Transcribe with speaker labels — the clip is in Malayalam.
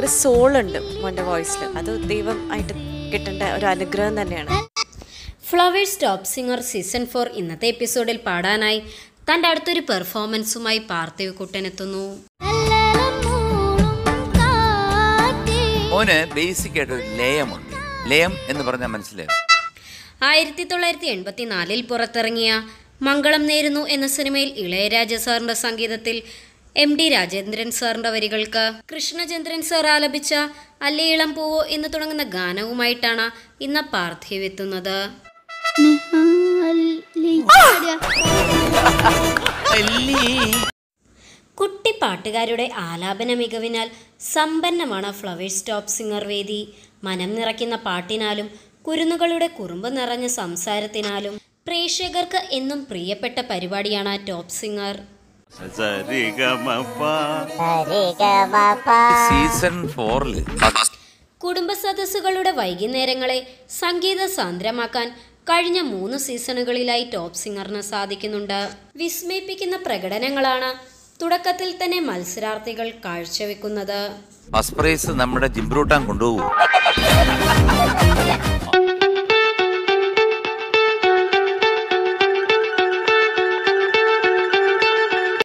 Speaker 1: സോൾ ഉണ്ട് മോൻ്റെ വോയിസിൽ അത് ദൈവം ആയിട്ട് കിട്ടേണ്ട ഒരു അനുഗ്രഹം തന്നെയാണ്
Speaker 2: flowers top singer season four ഇന്നത്തെ എപ്പിസോഡിൽ പാടാനായി തൻ്റെ അടുത്തൊരു പെർഫോമൻസുമായി പാർത്ഥിവ് കുട്ടനെത്തുന്നു
Speaker 3: മോന് ബേസിക് ആയിട്ട് ഒരു ലയമുണ്ട് ലയം എന്ന് പറഞ്ഞാൽ മനസ്സിലായി
Speaker 2: ആയിരത്തി തൊള്ളായിരത്തി എൺപത്തി നാലിൽ പുറത്തിറങ്ങിയ മംഗളം നേരുന്നു എന്ന സിനിമയിൽ ഇളയരാജ സാറിന്റെ സംഗീതത്തിൽ എം ഡി രാജേന്ദ്രൻ സാറിന്റെ വരികൾക്ക് കൃഷ്ണചന്ദ്രൻ സാർ ആലപിച്ച അല്ലേ ഇളം പൂവോ എന്ന് തുടങ്ങുന്ന ഗാനവുമായിട്ടാണ് ഇന്ന് പാർത്ഥിവ് എത്തുന്നത് കുട്ടി പാട്ടുകാരുടെ ആലാപന മികവിനാൽ സമ്പന്നമാണ് ഫ്ലവേഴ്സ് ടോപ്പ് സിംഗർ വേദി മനം നിറയ്ക്കുന്ന പാട്ടിനാലും കുരുന്നുകളുടെ കുറുമ്പ് നിറഞ്ഞ സംസാരത്തിനാലും പ്രേക്ഷകർക്ക് എന്നും പ്രിയപ്പെട്ട പരിപാടിയാണ് ടോപ്പ് സിംഗർ
Speaker 3: സീസൺ ഫോറില്
Speaker 2: കുടുംബ സദസ്സുകളുടെ വൈകുന്നേരങ്ങളെ സംഗീത സാന്ദ്രമാക്കാൻ കഴിഞ്ഞ മൂന്ന് സീസണുകളിലായി ടോപ്പ് സിംഗറിന് സാധിക്കുന്നുണ്ട് വിസ്മയിപ്പിക്കുന്ന പ്രകടനങ്ങളാണ് തുടക്കത്തിൽ തന്നെ മത്സരാർത്ഥികൾ കാഴ്ചവെക്കുന്നത്
Speaker 3: ഫസ്റ്റ് പ്രൈസ് നമ്മുടെ ജിംബ്രൂട്ടാൻ കൊണ്ടുപോകും